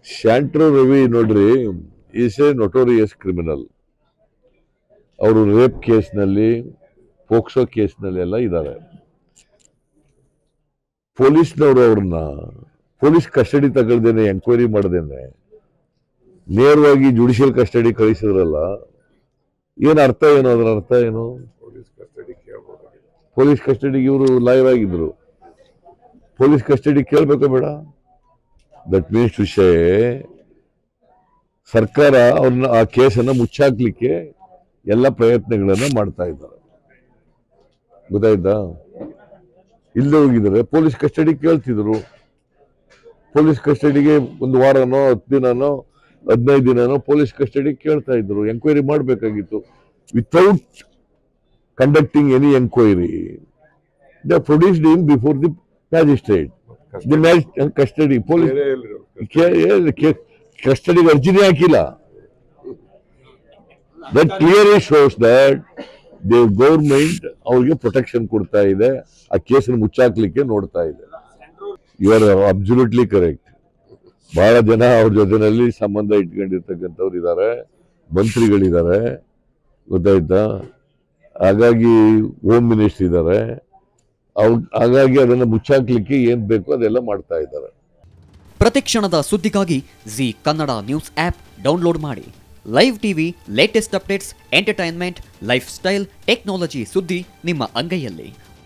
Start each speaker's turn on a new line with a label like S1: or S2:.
S1: ಶಾಂಟ್ರೋ ರವಿ ನೋಡ್ರಿ is a notorious criminal ಅವರು rape ಕೇಸ್ನಲ್ಲಿ ಪೋಕ್ಸೋ ಕೇಸ್ನಲ್ಲಿ ಎಲ್ಲ ಇದ್ದಾರೆ ಪೊಲೀಸ್ನವರು ಅವ್ರನ್ನ ಪೊಲೀಸ್ ಕಸ್ಟಡಿ ತಗೊಳ್ದೇನೆ ಎಂಕ್ವೈರಿ ಮಾಡ್ದೇನೆ ನೇರವಾಗಿ ಜುಡಿಷಿಯಲ್ ಕಸ್ಟಡಿ ಕಳಿಸಿದ್ರಲ್ಲ ಏನ್ ಅರ್ಥ ಏನು ಅದರ ಅರ್ಥ ಏನು
S2: ಪೊಲೀಸ್ ಕಸ್ಟಡಿ ಕೇಳ್ಬೋದಾಗಿತ್ತು
S1: ಪೊಲೀಸ್ ಕಸ್ಟಡಿಗೆ ಇವರು ಲಾಯರ್ ಆಗಿದ್ರು ಪೊಲೀಸ್ ಕಸ್ಟಡಿ ಕೇಳಬೇಕು ಬೇಡ ದಟ್ ಮೀನ್ಸ್ ವಿಷಯ ಸರ್ಕಾರ ಅವ್ರನ್ನ ಆ ಕೇಸನ್ನ ಮುಚ್ಚಾಕ್ಲಿಕ್ಕೆ ಎಲ್ಲ ಪ್ರಯತ್ನಗಳನ್ನ ಮಾಡ್ತಾ ಇದ್ದಾರೆ ಗೊತ್ತಾಯ್ತಾ ಇಲ್ಲದೆ ಹೋಗಿದ್ದಾರೆ ಪೊಲೀಸ್ ಕಸ್ಟಡಿ ಕೇಳ್ತಿದ್ರು ಪೊಲೀಸ್ ಕಸ್ಟಡಿಗೆ ಒಂದು ವಾರನೋ ಹತ್ತು ದಿನನೋ ಹದಿನೈದು ದಿನನೋ ಪೊಲೀಸ್ ಕಸ್ಟಡಿ ಕೇಳ್ತಾ ಇದ್ರು ಎಂಕ್ವೈರಿ ಮಾಡಬೇಕಾಗಿತ್ತು without conducting any inquiry. They produced him before the magistrate. The mag- custody, police,
S2: ಬೇರೆ ಎಲ್ಲಿರೋ
S1: ಕಸ್ಟಡಿಗೆ ಅರ್ಜಿನೇ ಹಾಕಿಲ್ಲ that clearly shows that the government ಅವ್ರಿಗೆ ಪ್ರೊಟೆಕ್ಷನ್ ಕೊಡ್ತಾ ಇದೆ ಆ ಕೇಸನ್ನು ಮುಚ್ಚಾಕ್ಲಿಕ್ಕೆ ನೋಡ್ತಾ ಇದೆ ಯು ಆರ್ ಅಬ್ಸಲ್ಯೂಟ್ಲಿ ಕರೆಕ್ಟ್ ಬಹಳ ಜನ ಅವ್ರ ಜೊತೆನಲ್ಲಿ ಸಂಬಂಧ ಇಟ್ಕೊಂಡಿರ್ತಕ್ಕಂಥವ್ರು ಇದ್ದಾರೆ ಮಂತ್ರಿಗಳಿದ್ದಾರೆ ಗೊತ್ತಾಯ್ತಾ ಹಾಗಾಗಿ ಹೋಮ್ ಮಿನಿಸ್ಟರ್ ಇದ್ದಾರೆ ಅವ್ರು ಹಾಗಾಗಿ ಅದನ್ನ ಮುಚ್ಚಾಕ್ಲಿಕ್ಕೆ ಏನ್ ಬೇಕೋ ಅದೆಲ್ಲ ಮಾಡ್ತಾ ಇದ್ದಾರೆ
S3: ಪ್ರತಿಕ್ಷಣದ ಸುದ್ದಿಗಾಗಿ Zee Kannada news app download ಮಾಡಿ live TV latest updates entertainment lifestyle technology ಸುದ್ದಿ ನಿಮ್ಮ ಅಂಗೈಯಲ್ಲಿ